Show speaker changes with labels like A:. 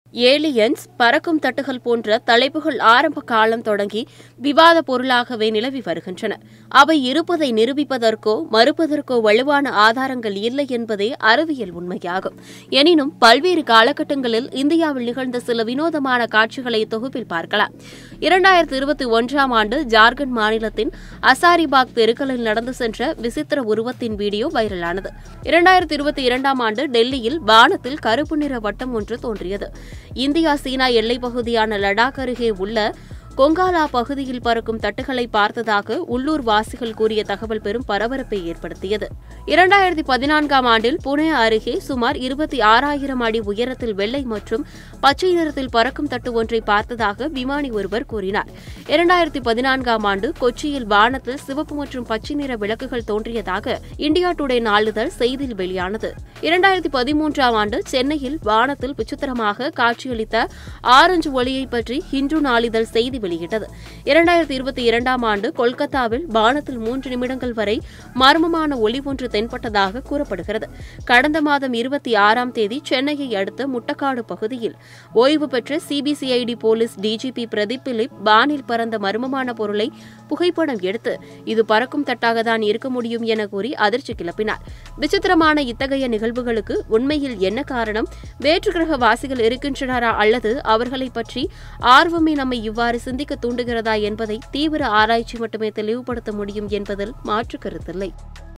A: aliens பறக்கும் தட்டுகள் போன்ற தலைப்புகள் ஆரம்ப காலம் தொடங்கி விவாத பொருளாகவே நிலவி வருகின்றன அவை இருப்பதை நிரூபிப்பதற்கோ மறுப்பதற்கோ வலுவான ஆதாரங்கள் இல்லை என்பதே அறிவியல் உண்மையாகும் எனினும் பல்வேறு காலகட்டங்களில் இந்தியாவில் நிகழ்ந்த சில வினோதமான காட்சிகளை தொகுப்பில் பார்க்கலாம் இரண்டாயிரத்தி இருபத்தி ஒன்றாம் ஆண்டு ஜார்க்கண்ட் மாநிலத்தின் அசாரிபாக் தெருக்களில் நடந்து சென்ற விசித்திர உருவத்தின் வீடியோ வைரலானது இரண்டாயிரத்தி இருபத்தி இரண்டாம் ஆண்டு டெல்லியில் வானத்தில் கருப்பு நிற வட்டம் ஒன்று தோன்றியது இந்தியா சீனா எல்லைப் பகுதியான லடாக் அருகே உள்ள கொங்காலா பகுதியில் பறக்கும் தட்டுகளை பார்த்ததாக உள்ளூர் வாசிகள் கூறிய தகவல் பெரும் பரபரப்பை ஏற்படுத்தியது இரண்டாயிரத்தி பதினான்காம் ஆண்டில் புனே அருகே சுமார் இருபத்தி ஆறாயிரம் அடி உயரத்தில் வெள்ளை மற்றும் பச்சை நிறத்தில் பறக்கும் தட்டு ஒன்றை பார்த்ததாக விமானி ஒருவர் கூறினார் இரண்டாயிரத்தி பதினான்காம் ஆண்டு கொச்சியில் வானத்தில் சிவப்பு மற்றும் பச்சை நிற விளக்குகள் தோன்றியதாக இந்தியா டுடே நாளிதழ் செய்தியில் வெளியானது இரண்டாயிரத்தி பதிமூன்றாம் ஆண்டு சென்னையில் வானத்தில் விசித்திரமாக காட்சியளித்த ஆரஞ்சு ஒளியை பற்றி ஹிந்து நாளிதழ் செய்தி வெளியிட்டது இரண்டாயிரத்தி இருபத்தி இரண்டாம் ஆண்டு கொல்கத்தாவில் வானத்தில் மூன்று நிமிடங்கள் வரை மர்மமான ஒளி ஒன்று தென்பட்டதாக கூறப்படுகிறது கடந்த மாதம் இருபத்தி ஆறாம் தேதி சென்னையை அடுத்த முட்டக்காடு பகுதியில் ஓய்வு பெற்ற CBCID police DGP Pradeep Philip வானில் பறந்த மர்மமான பொருளை புகைப்படம் எடுத்து இது பறக்கும் தட்டாக தான் இருக்க முடியும் என கூறி அதிர்ச்சி கிளப்பினார் விசித்திரமான இத்தகைய நிகழ்வுகளுக்கு உண்மையில் என்ன காரணம் வேற்று கிரக வாசிகள் இருக்கின்றனரா அல்லது அவர்களை பற்றி ஆர்வமே நம்மை இவ்வாறு சிந்திக்க தூண்டுகிறதா என்பதை தீவிர ஆராய்ச்சி மட்டுமே தெளிவுபடுத்த முடியும் என்பதில் மாற்று கருத்தில்லை